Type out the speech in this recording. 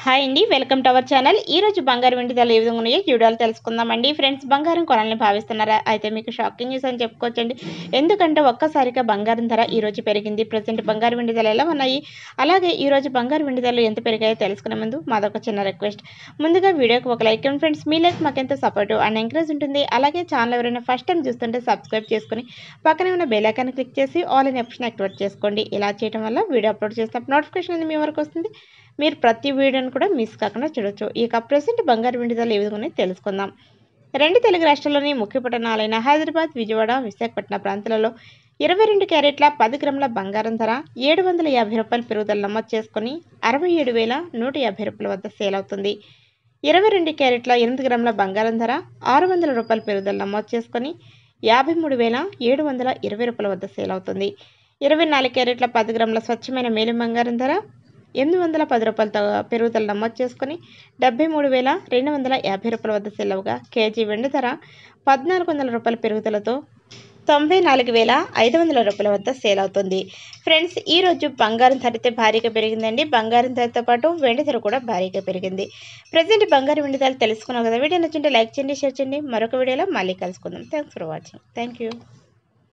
hi అండి welcome to our channel ఈ రోజు బంగారం వెండి ధరలు ఏ విధంగా ఉన్నాయో ఈ వీడియోలో తెలుసుకుందామండి ఫ్రెండ్స్ బంగారం కొనాలని భావిస్తున్నారా అయితే మీకు షాకింగ్ న్యూస్ అని చెప్పుకోవచ్చండి ఎందుకంటే ఒక్కసారిగా బంగారం ధర ఈ రోజు పెరిగింది ప్రజెంట్ బంగారం వెండి ధరలు ఎలా ఉన్నాయి అలాగే ఈ రోజు బంగారం వెండి ధరలు ఎంత పెరిగాయో తెలుసుకునే ముందు మాదొక చిన్న రిక్వెస్ట్ ముందుగా వీడియోకి ఒక లైక్ అండ్ ఫ్రెండ్స్ మీ లైక్ మాకెంతో సపోర్ట్ అండ్ ఎంకరేజ్ ఉంటుంది అలాగే ఛానల్ ఎవరైనా ఫస్ట్ టైం చూస్తుంటే సబ్స్క్రైబ్ చేసుకుని పక్కనే ఉన్న బెల్ ఐకాన్ క్లిక్ చేసి ఆల్ ఇన్ ఆప్షన్ యాక్టివేట్ చేసుకోండి ఇలా చేయడం వల్ల వీడియో అప్లోడ్ చేసినప్పుడు నోటిఫికేషన్ అనేది మీ వరకు వస్తుంది మీరు ప్రతి వీడియోని కూడా మిస్ కాకుండా చూడొచ్చు ఇక ప్రజెంట్ బంగారు వెండి ధరలు ఏ విధంగా ఉన్నాయో తెలుసుకుందాం రెండు తెలుగు రాష్ట్రాల్లోని ముఖ్య పట్టణాలైన హైదరాబాద్ విజయవాడ విశాఖపట్నం ప్రాంతాలలో ఇరవై రెండు క్యారెట్ల పది గ్రాముల బంగారం ధర ఏడు వందల యాభై రూపాయల పెరుగుదల నమోదు చేసుకుని అరవై ఏడు వేల నూట యాభై రూపాయల వద్ద సేల్ అవుతుంది ఇరవై రెండు క్యారెట్ల ఎనిమిది గ్రాముల బంగారం ధర ఆరు వందల రూపాయల పెరుగుదల నమోదు చేసుకొని యాభై మూడు వేల ఏడు వందల ఇరవై రూపాయల వద్ద సేల్ అవుతుంది ఇరవై నాలుగు క్యారెట్ల పది గ్రాముల స్వచ్ఛమైన మేలు బంగారం ధర ఎనిమిది వందల పది రూపాయలతో పెరుగుదల నమోదు చేసుకుని డెబ్బై మూడు వేల రెండు వందల యాభై రూపాయల వద్ద సెలవుగా కేజీ వెండి ధర పద్నాలుగు వందల రూపాయల పెరుగుదలతో తొంభై నాలుగు వేల ఐదు వందల రూపాయల వద్ద సేల్ అవుతుంది ఫ్రెండ్స్ ఈ రోజు బంగారం ధర అయితే భారీగా పెరిగిందండి బంగారం ధరతో పాటు వెండి ధర కూడా భారీగా పెరిగింది ప్రజెంట్ బంగారం వెండి ధరలు తెలుసుకున్నాం కదా వీడియో నచ్చింటే లైక్ చేయండి షేర్ చేయండి మరొక వీడియోలో మళ్ళీ కలుసుకుందాం thanks for watching thank you